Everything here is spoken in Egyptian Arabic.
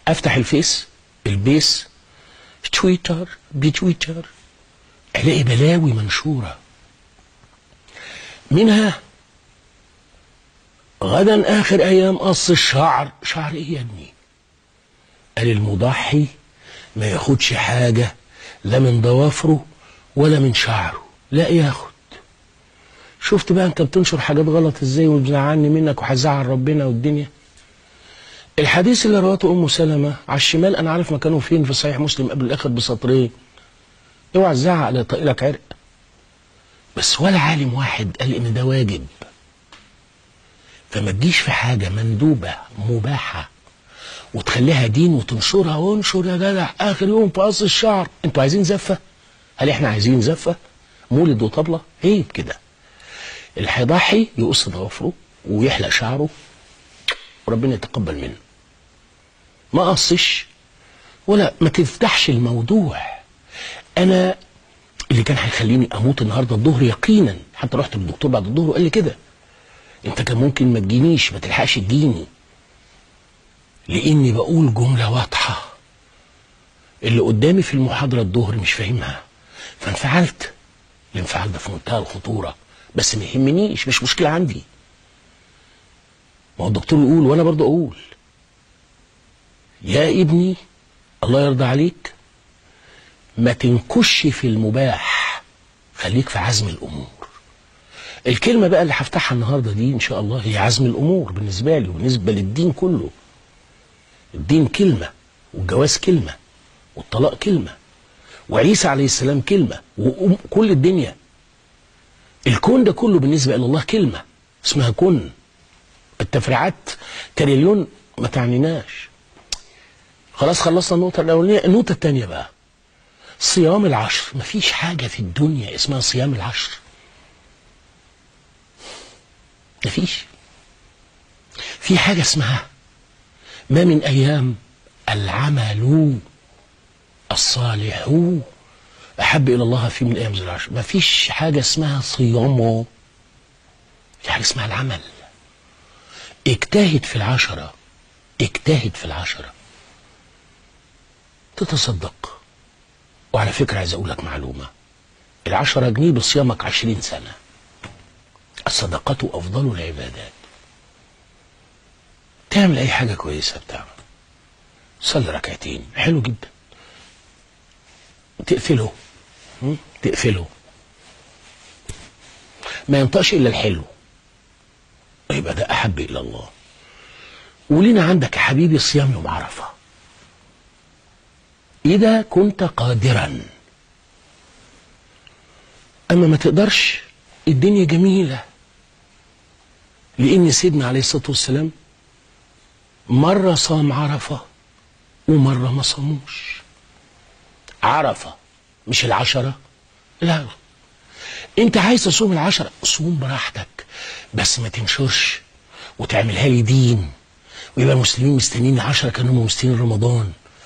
افتح الفيس البيس تويتر بتويتر الاقي بلاوي منشوره منها غدا اخر ايام قص الشعر شعر ايه يا ابني قال المضحي ما ياخدش حاجه لا من ضوافره ولا من شعره لا ياخد شفت بقى انت بتنشر حاجات غلط ازاي وبتزعلني منك وهزعل ربنا والدنيا الحديث اللي رواته ام سلمه على الشمال انا عارف مكانه فين في صحيح مسلم قبل الاخر بسطرين اوعى تزعق لا يطق لك عرق بس ولا عالم واحد قال ان ده واجب فما تجيش في حاجه مندوبه مباحه وتخليها دين وتنشرها وانشر يا جدع اخر يوم في قص الشعر انتوا عايزين زفه هل احنا عايزين زفه مولد وطبله عيب كده اللي هيضحي يقص ضوافره ويحلق شعره وربنا يتقبل منه ما قصش ولا ما تفتحش الموضوع انا اللي كان هيخليني اموت النهارده الظهر يقينا حتى رحت للدكتور بعد الظهر وقال لي كده انت كان ممكن ما تجينيش ما تلحقش تجيني لاني بقول جمله واضحه اللي قدامي في المحاضره الظهر مش فاهمها فانفعلت الانفعال ده في منتهى الخطوره بس ما يهمنيش مش مشكله عندي ما هو الدكتور يقول وانا برضه اقول يا ابني الله يرضى عليك ما تنكش في المباح خليك في عزم الامور الكلمه بقى اللي هفتحها النهارده دي ان شاء الله هي عزم الامور بالنسبه لي وبالنسبه للدين كله الدين كلمه والجواز كلمه والطلاق كلمه وعيسى عليه السلام كلمه وكل الدنيا الكون ده كله بالنسبه الى الله كلمه اسمها كن التفريعات تريليون ما تعنيناش خلاص خلصنا النقطة الأولانية النقطة الثانية بقى صيام العشر مفيش حاجة في الدنيا اسمها صيام العشر مفيش في حاجة اسمها ما من أيام العمل الصالح أحب إلى الله في من أيام ذي العشر مفيش حاجة اسمها صيامه في حاجة اسمها العمل اجتهد في العشرة اجتهد في العشرة تتصدق وعلى فكرة عايز أقول لك معلومة العشرة جنيه بصيامك عشرين سنة الصدقة أفضل العبادات تعمل أي حاجة كويسة بتعمل صلي ركعتين حلو جدا تقفله م? تقفله ما ينطقش إلا الحلو يبقى ده أحب إلى الله ولينا عندك يا حبيبي صيام يوم عرفة إذا كنت قادرا أما ما تقدرش الدنيا جميلة لأن سيدنا عليه الصلاة والسلام مرة صام عرفة ومرة ما صاموش عرفة مش العشرة لا انت عايز تصوم العشرة صوم براحتك بس ما تنشرش وتعملها لي دين ويبقى المسلمين مستنيين العشرة كانوا مستنيين رمضان